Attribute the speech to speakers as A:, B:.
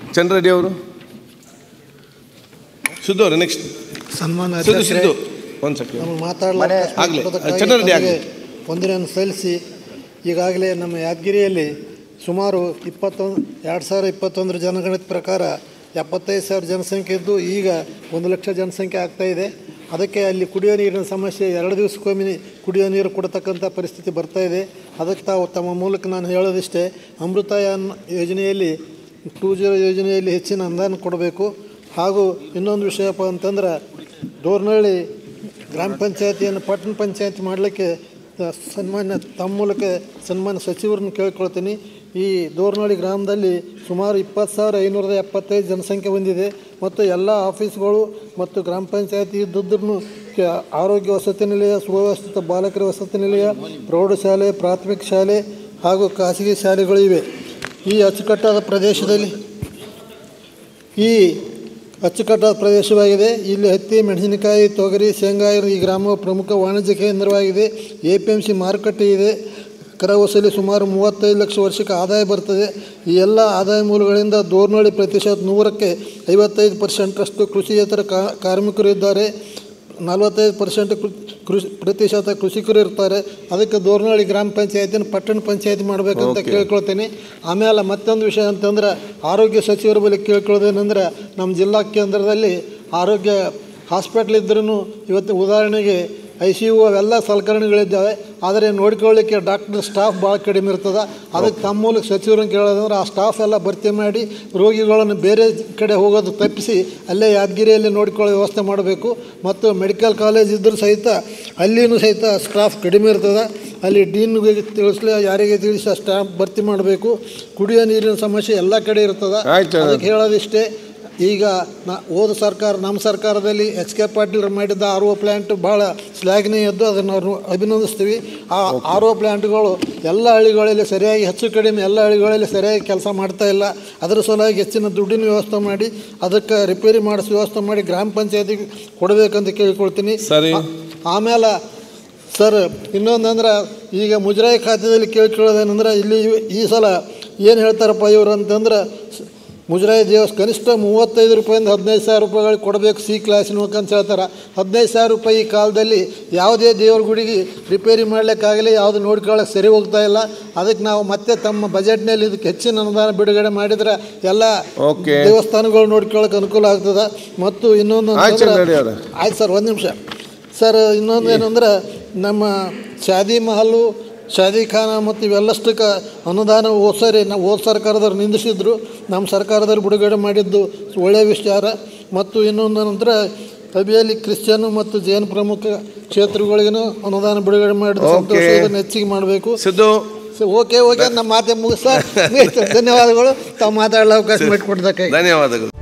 A: ಚಂದ್ರರೆಡ್ಡಿ ಅವರು ಸಿದ್ದು ಅವರು ನೆಕ್ಸ್ಟ್
B: ಸನ್ಮಾನ
A: ಸಿದ್ದು
B: ಅಧ್ಯಕ್ಷರೇ,
A: ಸಿದ್ದು ಒಂದು ಸೆಕೆಂಡ್
B: ನಮ್ಮ ಮಾತಾಡಲು
A: ಆಗ್ಲಿ. ಚಂದ್ರರೆಡ್ಡಿ ಆಗ್ಲಿ.
B: ವಂದನೆಯನ್ನು ಸಲ್ಲಿಸಿ ಈಗಾಗಲೇ ನಮ್ಮ ಯಾದಗಿರಿಯಲ್ಲಿ ಸುಮಾರು ಇಪ್ಪತ್ತೊಂದು ಎರಡು ಸಾವಿರ ಇಪ್ಪತ್ತೊಂದರ ಜನಗಣತಿ ಪ್ರಕಾರ ಎಪ್ಪತ್ತೈದು ಸಾವಿರ ಜನಸಂಖ್ಯೆ ಇದ್ದು ಈಗ ಒಂದು ಲಕ್ಷ ಜನಸಂಖ್ಯೆ ಆಗ್ತಾ ಇದೆ ಅದಕ್ಕೆ ಅಲ್ಲಿ ಕುಡಿಯೋ ನೀರಿನ ಸಮಸ್ಯೆ ಎರಡು ದಿವಸಕ್ಕೊಮ್ಮೆ ಕುಡಿಯೋ ನೀರು ಕೊಡತಕ್ಕಂಥ ಪರಿಸ್ಥಿತಿ ಬರ್ತಾ ಇದೆ ಅದಕ್ಕೆ ತಾವು ತಮ್ಮ ಮೂಲಕ ನಾನು ಹೇಳೋದಿಷ್ಟೇ ಅಮೃತಾಯನ್ ಯೋಜನೆಯಲ್ಲಿ ಟೂ ಜೀರೋ ಯೋಜನೆಯಲ್ಲಿ ಹೆಚ್ಚಿನ ಅನುದಾನ ಕೊಡಬೇಕು ಹಾಗೂ ಇನ್ನೊಂದು ವಿಷಯಪ್ಪ ಅಂತಂದ್ರೆ ದೋರ್ನಹಳ್ಳಿ ಗ್ರಾಮ ಪಂಚಾಯತಿಯನ್ನು ಪಟ್ಟಣ ಪಂಚಾಯತಿ ಮಾಡಲಿಕ್ಕೆ ತ- ಸನ್ಮಾನ್ಯ ತಮ್ಮ ಮೂಲಕ ಸನ್ಮಾನ್ಯ ಸಚಿವರನ್ನು ಕೇಳ್ಕೊಳ್ತೀನಿ ಈ ದೋರ್ನಹಳ್ಳಿ ಗ್ರಾಮದಲ್ಲಿ ಸುಮಾರು ಇಪ್ಪತ್ತು ಸಾವಿರ ಐನೂರದ ಎಪ್ಪತ್ತೈದು ಜನಸಂಖ್ಯೆ ಹೊಂದಿದೆ ಮತ್ತು ಎಲ್ಲ ಆಫೀಸ್ಗಳು ಮತ್ತು ಗ್ರಾಮ ಪಂಚಾಯತಿ ಇದ್ದುದನ್ನು ಆರೋಗ್ಯ ವಸತಿ ನಿಲಯ ಸುವ್ಯವಸ್ಥಿತ ಬಾಲಕರ ವಸತಿ ನಿಲಯ ಪ್ರೌಢಶಾಲೆ ಪ್ರಾಥಮಿಕ ಶಾಲೆ ಹಾಗೂ ಖಾಸಗಿ ಶಾಲೆಗಳು ಇವೆ ಈ ಅಚ್ಚುಕಟ್ಟಾದ ಪ್ರದೇಶದಲ್ಲಿ ಈ ಅಚ್ಚುಕಟ್ಟಾದ ಪ್ರದೇಶವಾಗಿದೆ ಇಲ್ಲಿ ಹತ್ತಿ ಮೆಣಸಿನಕಾಯಿ ತೊಗರಿ ಶೇಂಗಾ ಈ ಗ್ರಾಮವು ಪ್ರಮುಖ ವಾಣಿಜ್ಯ ಕೇಂದ್ರವಾಗಿದೆ ಎ ಪಿ ಎಮ್ ಸಿ ಮಾರುಕಟ್ಟೆ ಇದೆ ಕರ ವಸೂಲಿ ಸುಮಾರು ಮೂವತ್ತೈದು ಲಕ್ಷ ವರ್ಷಕ್ಕೆ ಆದಾಯ ಬರ್ತದೆ ಈ ಎಲ್ಲ ಆದಾಯ ಮೂಲಗಳಿಂದ ದೋರ್ನಳ್ಳಿ ಪ್ರತಿಶತ ನೂರಕ್ಕೆ ಐವತ್ತೈದು ಪರ್ಸೆಂಟರಷ್ಟು ಕೃಷಿಯೇತರ ಕಾ ಕಾರ್ಮಿಕರು ಇದ್ದಾರೆ ನಲವತ್ತೈದು ಪರ್ಸೆಂಟ್ ಕೃಷಿ ಪ್ರತಿಶತ ಕೃಷಿಕರು ಇರ್ತಾರೆ ಅದಕ್ಕೆ ದೋರ್ನಹಳ್ಳಿ ಗ್ರಾಮ ಪಂಚಾಯತಿನ ಪಟ್ಟಣ ಪಂಚಾಯತಿ ಮಾಡಬೇಕಂತ
A: Okay.
B: ಕೇಳ್ಕೊಳ್ತೀನಿ ಆಮೇಲೆ ಮತ್ತೊಂದು ವಿಷಯ ಅಂತಂದ್ರೆ ಆರೋಗ್ಯ ಸಚಿವರ ಬಳಿ ಕೇಳ್ಕೊಳ್ಳೋದೇನೆಂದ್ರೆ ನಮ್ಮ ಜಿಲ್ಲಾ ಕೇಂದ್ರದಲ್ಲಿ ಆರೋಗ್ಯ ಹಾಸ್ಪಿಟ್ಲ್ ಇದ್ರೂ ಇವತ್ತು ಉದಾಹರಣೆಗೆ ಐ ಸಿ ಯು ಅವೆಲ್ಲ ಸಲಕರಣೆಗಳಿದ್ದಾವೆ ಆದರೆ ನೋಡ್ಕೊಳ್ಳಿಕ್ಕೆ ಡಾಕ್ಟರ್ ಸ್ಟಾಫ್ ಭಾಳ ಕಡಿಮೆ ಇರ್ತದೆ ಅದಕ್ಕೆ ತಮ್ಮ ಮೂಲಕ ಸಚಿವರನ್ನು ಕೇಳೋದಂದ್ರೆ ಆ ಸ್ಟಾಫ್ ಎಲ್ಲ ಭರ್ತಿ ಮಾಡಿ ರೋಗಿಗಳನ್ನು ಬೇರೆ ಕಡೆ ಹೋಗೋದು ತಪ್ಪಿಸಿ ಅಲ್ಲೇ ಯಾದಗಿರಿಯಲ್ಲಿ ನೋಡ್ಕೊಳ್ಳೋ ವ್ಯವಸ್ಥೆ ಮಾಡಬೇಕು ಮತ್ತು ಮೆಡಿಕಲ್ ಕಾಲೇಜ್ ಇದ್ದರೂ ಸಹಿತ ಅಲ್ಲಿನೂ ಸಹಿತ ಸ್ಟಾಫ್ ಕಡಿಮೆ ಇರ್ತದೆ ಅಲ್ಲಿ ಡೀನ್ಗೆ ತಿಳಿಸ್ಲಿ ಯಾರಿಗೆ ತಿಳಿಸಿ ಆ ಸ್ಟಾಫ್ ಭರ್ತಿ ಮಾಡಬೇಕು ಕುಡಿಯೋ ನೀರಿನ ಸಮಸ್ಯೆ ಎಲ್ಲ ಕಡೆ ಇರ್ತದೆ
A: ಆಯ್ತು.
B: ಅದಕ್ಕೆ ಹೇಳೋದಿಷ್ಟೇ ಈಗ ನಾ ಹೋದ ಸರ್ಕಾರ ನಮ್ಮ ಸರ್ಕಾರದಲ್ಲಿ ಎಚ್ ಕೆ ಪಾಟೀಲ್ ಮಾಡಿದ್ದ ಆರ್ ಒ ಪ್ಲ್ಯಾಂಟ್ ಭಾಳ ಶ್ಲಾಘನೀಯದ್ದು ಅದನ್ನು ನಾವು ಅಭಿನಂದಿಸ್ತೀವಿ ಆ ಆರ್ ಒ ಪ್ಲ್ಯಾಂಟ್ಗಳು ಎಲ್ಲ ಹಳ್ಳಿಗಳಲ್ಲಿ ಸರಿಯಾಗಿ ಹೆಚ್ಚು ಕಡಿಮೆ ಎಲ್ಲ ಹಳ್ಳಿಗಳಲ್ಲಿ ಸರಿಯಾಗಿ ಕೆಲಸ ಮಾಡ್ತಾ ಇಲ್ಲ ಅದರ ಸಲುವಾಗಿ ಹೆಚ್ಚಿನ ದುಡ್ಡಿನ ವ್ಯವಸ್ಥೆ ಮಾಡಿ ಅದಕ್ಕೆ ರಿಪೇರಿ ಮಾಡಿಸೋ ವ್ಯವಸ್ಥೆ ಮಾಡಿ ಗ್ರಾಮ ಪಂಚಾಯತಿಗೆ ಕೊಡಬೇಕಂತ ಕೇಳ್ಕೊಳ್ತೀನಿ
A: ಸರಿ.
B: ಆ- ಆಮೇಲೆ ಸರ್ ಇನ್ನೊಂದಂದ್ರೆ ಈಗ ಮುಜರಾಯಿ ಖಾತೆಯಲ್ಲಿ ಕೇಳ್ಕೊಳ್ಳೋದೇನೆಂದ್ರೆ ಇಲ್ಲಿ ಇವ್- ಈ ಸಲ ಏನು ಹೇಳ್ತಾರಪ್ಪ ಇವರು ಅಂತಂದ್ರೆ ಸ್- ಮುಜರಾಯಿ ದೇವಸ್ ಕನಿಷ್ಠ ಮೂವತ್ತೈದು ರೂಪಾಯಿಂದ ಹದಿನೈದು ಸಾವಿರ ರೂಪಾಯಿಗಳಿಗೆ ಕೊಡಬೇಕು ಸಿ ಕ್ಲಾಸಿನ ಅಂತ ಹೇಳ್ತಾರೆ ಹದಿನೈದು ಸಾವಿರ ರೂಪಾಯಿ ಈ ಕಾಲದಲ್ಲಿ ಯಾವುದೇ ದೇವ್ರ ಗುಡಿಗೆ ರಿಪೇರಿ ಮಾಡ್ಲಿಕ್ಕಾಗಲಿ ಯಾವುದು ನೋಡ್ಕೊಳ್ಳೋಕೆ ಸರಿ ಹೋಗ್ತಾ ಇಲ್ಲ ಅದಕ್ಕೆ ನಾವು ಮತ್ತೆ ತಮ್ಮ ಬಜೆಟ್ನಲ್ಲಿ ಇದಕ್ಕೆ ಹೆಚ್ಚಿನ ಅನುದಾನ ಬಿಡುಗಡೆ ಮಾಡಿದ್ರೆ ಎಲ್ಲ
A: Okay.
B: ದೇವಸ್ಥಾನಗಳು ನೋಡ್ಕೊಳ್ಳೋಕೆ ಅನುಕೂಲ ಆಗ್ತದೆ ಮತ್ತು ಇನ್ನೊಂದು
A: ಆಯ್ತು
B: ಅಂತಂದ್ರೆ-
A: ಚಂದ್ರರೆಡ್ಡಿ ಅವರೇ.
B: ಆಯ್ತು ಸರ್ ಒಂದು ನಿಮಿಷ ಸರ್ ಇನ್ನೊಂದು ಏನಂದ್ರೆ ನಮ್ಮ ಶಾದಿ ಮಹಲು ಶಾದಿ ಖಾನ ಮತ್ತು ಇವೆಲ್ಲಷ್ಟಕ್ಕೆ ಅನುದಾನ ಹೋದ ಸರಿ ನಾವು ಹೋದ ಸರ್ಕಾರದವ್ರು ನಿಂದಿಸಿದ್ರು ನಮ್ಮ ಸರ್ಕಾರದವ್ರು ಬಿಡುಗಡೆ ಮಾಡಿದ್ದು ಒಳ್ಳೆಯ ವಿಚಾರ ಮತ್ತು ಇನ್ನೊಂದು ನಂತರ ಅಭಿಯಲ್ಲಿ ಕ್ರಿಶ್ಚಿಯನ್ ಮತ್ತು ಜೈನ ಪ್ರಮುಖ ಕ್ಷೇತ್ರಗಳಿಗೂ ಅನುದಾನ ಬಿಡುಗಡೆ ಮಾಡಿದ
A: Okay.
B: ಸಂತೋಷ ಇದನ್ನು ಹೆಚ್ಚಿಗೆ ಮಾಡಬೇಕು
A: ಸಿದ್ದು
B: ಓಕೆ ಓಕೆ ನಮ್ಮ ಮಾತೆ ಮುಗಿಸ ಧನ್ಯವಾದಗಳು ತಾವು ಮಾತಾಡಲು ಅವಕಾಶ ಮಾಡಿಕೊಡ್ದಕ್ಕೆ
A: ಧನ್ಯವಾದಗಳು